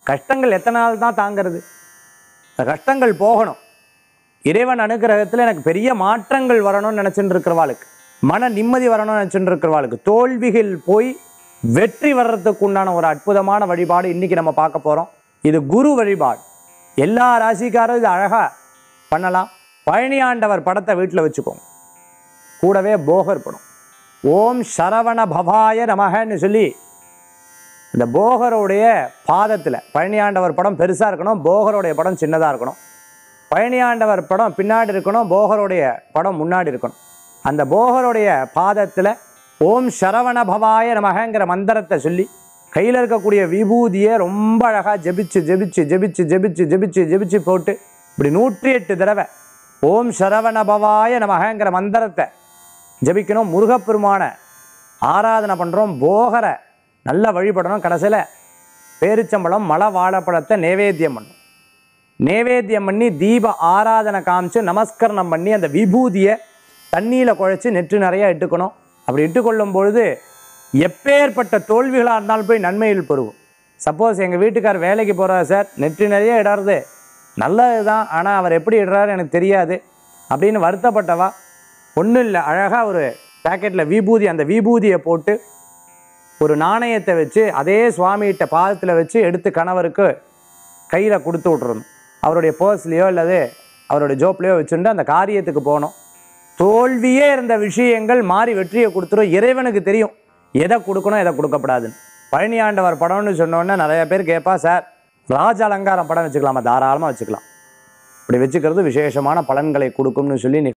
கஷ்டங்கள் எத்தனை நாள் தான் தாங்கிறது இந்த கஷ்டங்கள் போகணும் இறைவன் அனுகிரகத்தில் எனக்கு பெரிய மாற்றங்கள் வரணும்னு நினச்சிட்டு இருக்கிறவாளுக்கு மன நிம்மதி வரணும்னு நினச்சிட்டு இருக்கிறவாளுக்கு தோல்விகள் போய் வெற்றி வர்றதுக்கு உண்டான ஒரு அற்புதமான வழிபாடு இன்னைக்கு நம்ம பார்க்க போகிறோம் இது குரு வழிபாடு எல்லா ராசிக்காரும் இது அழகாக பண்ணலாம் பழனியாண்டவர் படத்தை வீட்டில் வச்சுக்கோங்க கூடவே போகர் படம் ஓம் சரவண பவாய நமகன்னு சொல்லி இந்த போகருடைய பாதத்தில் பழனியாண்டவர் படம் பெருசாக இருக்கணும் போகருடைய படம் சின்னதாக இருக்கணும் பழனியாண்டவர் படம் பின்னாடி இருக்கணும் போகருடைய படம் முன்னாடி இருக்கணும் அந்த போகருடைய பாதத்தில் ஓம் சரவண பவாய நமகங்கிற மந்திரத்தை சொல்லி கையில் இருக்கக்கூடிய விபூதியை ரொம்ப அழகாக ஜெபிச்சு ஜெபிச்சு ஜெபிச்சு ஜெபிச்சு ஜெபிச்சு ஜெபிச்சு போட்டு இப்படி நூற்றி எட்டு தடவை ஓம் சரவண பவாய நமகங்கிற மந்திரத்தை ஜெபிக்கணும் முருகப்பெருமான ஆராதனை பண்ணுறோம் போகரை நல்லா வழிபடணும் கடைசியில் பேரிச்சம்பழம் மலை வாழைப்பழத்தை நைவேத்தியம் பண்ணும் நைவேத்தியம் பண்ணி தீப ஆராதனை காமிச்சு நமஸ்கரணம் பண்ணி அந்த விபூதியை தண்ணியில் குழைச்சி நெற்று நிறையா இட்டுக்கணும் அப்படி இட்டுக்கொள்ளும் பொழுது எப்பேற்பட்ட தோல்விகளாக இருந்தாலும் போய் நன்மையில் பெறுவோம் சப்போஸ் எங்கள் வீட்டுக்கார் வேலைக்கு போகிறார் சார் நெற்றி நிறைய இடறது நல்லது தான் ஆனால் அவர் எப்படி இடுறாரு எனக்கு தெரியாது அப்படின்னு வருத்தப்பட்டவா ஒன்றும் இல்லை அழகாக ஒரு பேக்கெட்டில் விபூதி அந்த விபூதியை போட்டு ஒரு நாணயத்தை வச்சு அதே சுவாமிகிட்ட பாதத்தில் வச்சு எடுத்து கணவருக்கு கையில் கொடுத்து விட்றணும் அவருடைய பர்ஸ்லேயோ அல்லது அவருடைய ஜோப்லேயோ வச்சுட்டு அந்த காரியத்துக்கு போகணும் தோல்வியே இருந்த விஷயங்கள் மாறி வெற்றியை கொடுத்துரும் இறைவனுக்கு தெரியும் எதை கொடுக்கணும் எதை கொடுக்கப்படாதுன்னு பழனி ஆண்டவர் படம்னு சொன்னோன்னே நிறைய பேர் கேட்பா சார் ராஜ அலங்காரம் படம் வச்சுக்கலாமா தாராளமாக வச்சுக்கலாம் இப்படி வச்சுக்கிறது விசேஷமான பலன்களை கொடுக்கும்னு சொல்லி